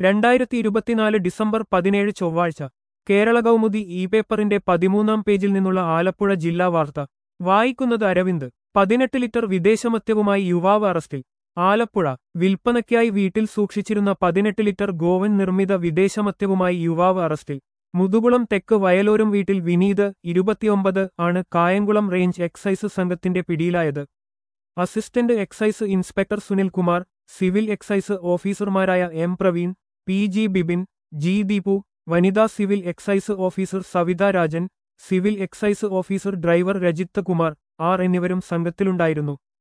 രണ്ടായിരത്തി ഇരുപത്തിനാല് ഡിസംബർ പതിനേഴ് ചൊവ്വാഴ്ച കേരള കൗമുദി ഇ പേപ്പറിന്റെ പതിമൂന്നാം പേജിൽ നിന്നുള്ള ആലപ്പുഴ ജില്ലാ വാർത്ത വായിക്കുന്നത് അരവിന്ദ് പതിനെട്ട് ലിറ്റർ വിദേശമദ്യവുമായി യുവാവ് അറസ്റ്റിൽ ആലപ്പുഴ വിൽപ്പനയ്ക്കായി വീട്ടിൽ സൂക്ഷിച്ചിരുന്ന പതിനെട്ട് ലിറ്റർ ഗോവൻ നിർമ്മിത വിദേശമദ്യവുമായി യുവാവ് അറസ്റ്റിൽ മുതുകുളം തെക്ക് വയലോരം വീട്ടിൽ വിനീത് ഇരുപത്തിയൊമ്പത് ആണ് കായംകുളം റേഞ്ച് എക്സൈസ് സംഘത്തിന്റെ പിടിയിലായത് assistant excise inspector Sunil Kumar civil excise ഓഫീസർമാരായ M Praveen P G Bibin G Deepu വനിതാ civil excise officer Savitha Rajan civil excise officer driver Rajith Kumar R എന്നിവരും സംഘത്തിലുണ്ടായിരുന്നു